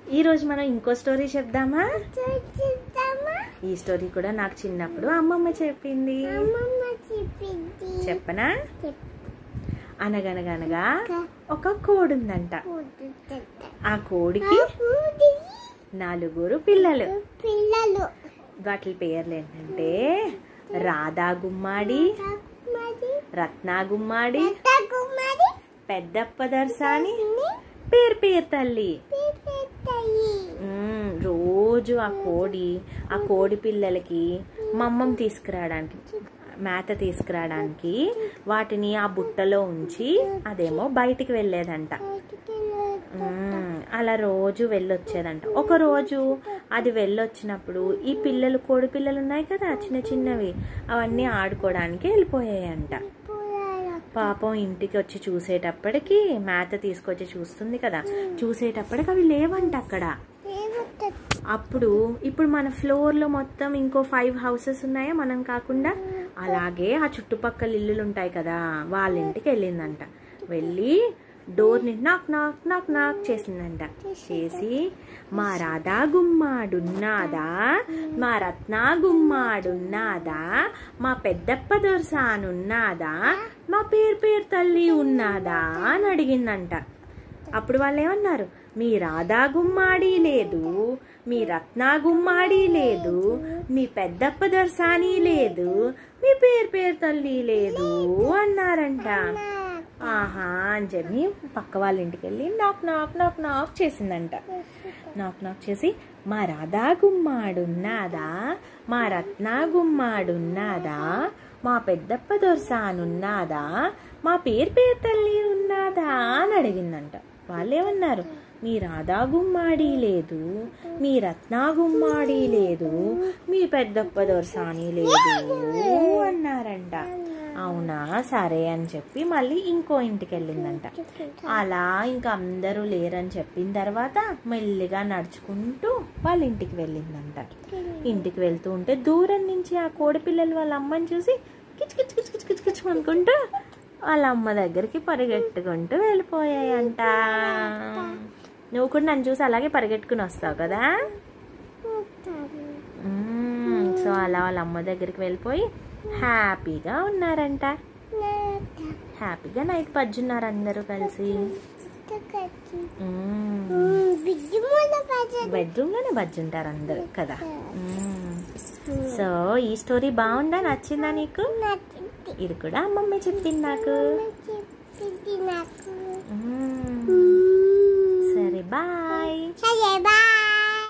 ఈ రోజు మనం ఇంకో స్టోరీ చెప్దామా చూద్దామా ఈ స్టోరీ కూడా నాకు చిన్నప్పుడు అమ్మమ్మ చెప్పింది అమ్మమ్మ చెప్పింది చెప్పనా చెప్పు. అనగనగనగా ఒక కోడి ఉందంట కూర్చుంటా. ఆ కోడికి కూడి నలుగురు పిల్లలు పిల్లలు వాటి పేర్లు ఏంటంటే రాధా గుమ్మాడి మరి రత్నా గుమ్మాడి గుమ్మడి పెద్దప్ప దర్శాని పేరు పేరు తల్లి పెట్టాయి మ్మ్, రోజు ఆ కోడి ఆ కోడి పిల్లలకి మమ్మం తీసుకురావడానికి మేత తీసుకురావడానికి వాటిని ఆ బుట్టలో ఉంచి అదేమో బయటికి వెళ్ళేదంట మ్మ్, అలా రోజు వెళ్ళొచ్చేదంట ఒక రోజు అది వెళ్ళొచ్చినప్పుడు ఈ పిల్లలు కోడి పిల్లలు ఉన్నాయి కదా చిన్న చిన్నవి అవన్నీ ఆడుకోవడానికి వెళ్ళిపోయాయంట పాపం ఇంటికి వచ్చి చూసేటప్పటికి మేత తీసుకొచ్చి చూస్తుంది కదా చూసేటప్పటికి అవి లేవంట అక్కడ అప్పుడు ఇప్పుడు మన ఫ్లోర్లో మొత్తం ఇంకో ఫైవ్ హౌసెస్ ఉన్నాయా మనం కాకుండా అలాగే ఆ చుట్టుపక్కల ఇల్లులు ఉంటాయి కదా వాళ్ళ ఇంటికి వెళ్ళిందంట వెళ్ళి డోర్ని నాక్ నాక్ నాక్ నాక్ చేసిందంట చేసి మా రాధా గుమ్మాడున్నాదా మా రత్నా గుమ్మాడున్నాదా మా పెద్దప్ప దొరసానున్నాదా మా పేరు పేరు తల్లి ఉన్నాదా అని అడిగిందంట అప్పుడు వాళ్ళు ఏమన్నారు మీ రాధా గుమ్మాడి లేదు మీ రత్నా గుమ్మాడి లేదు మీ పెద్దప్ప దర్శాని లేదు మీ పేరు పేరు తల్లి లేదు అన్నారంట ఆహా అని చెప్పి పక్క వాళ్ళ ఇంటికి వెళ్ళి నాక్ నాక్ నాక్ నాక్ చేసిందంట నాక్ నాక్ చేసి మా రాధా గుమ్మాడున్నాదా మా రత్నా గుమ్మాడున్నాదా మా పెద్దప్ప దొరసానున్నాదా మా పేరు పేరు తల్లి ఉన్నాదా అని అడిగిందంట వాళ్ళు ఏమన్నారు మీ రాధా గుమ్మాడి లేదు మీ రత్నా గుమ్మాడి లేదు మీ పెద్దప్ప దొరసాని లేదు అన్నారంట అవునా సరే అని చెప్పి మళ్ళీ ఇంకో ఇంటికి వెళ్ళిందంట అలా ఇంకా అందరూ లేరని చెప్పిన తర్వాత మెల్లిగా నడుచుకుంటూ వాళ్ళ ఇంటికి వెళ్ళిందంట ఇంటికి వెళ్తూ ఉంటే దూరం నుంచి ఆ కోడి పిల్లలు వాళ్ళ అమ్మని చూసి కిచ్ కిచ్ కిచ్ కిచ్ కిచ్ కిచ్ అనుకుంటూ వాళ్ళ అమ్మ దగ్గరికి పరిగెట్టుకుంటూ వెళ్ళిపోయాయంట నువ్వు కూడా నన్ను చూసి అలాగే పరిగెట్టుకుని వస్తావు కదా మ్మ్. సో అలా వాళ్ళ అమ్మ దగ్గరికి వెళ్ళిపోయి హ్యాపీగా ఉన్నారంట హ్యాపీగా నైట్ పజ్జున్నారు అందరూ కలిసి బెడ్రూమ్ లోనే బజ్జుంటారు అందరూ కదా మ్మ్. సో ఈ స్టోరీ బాగుందా నచ్చిందా నీకు ఇది కూడా అమ్మమ్మ చెప్పింది నాకు మ్మ్. సరే బాయ్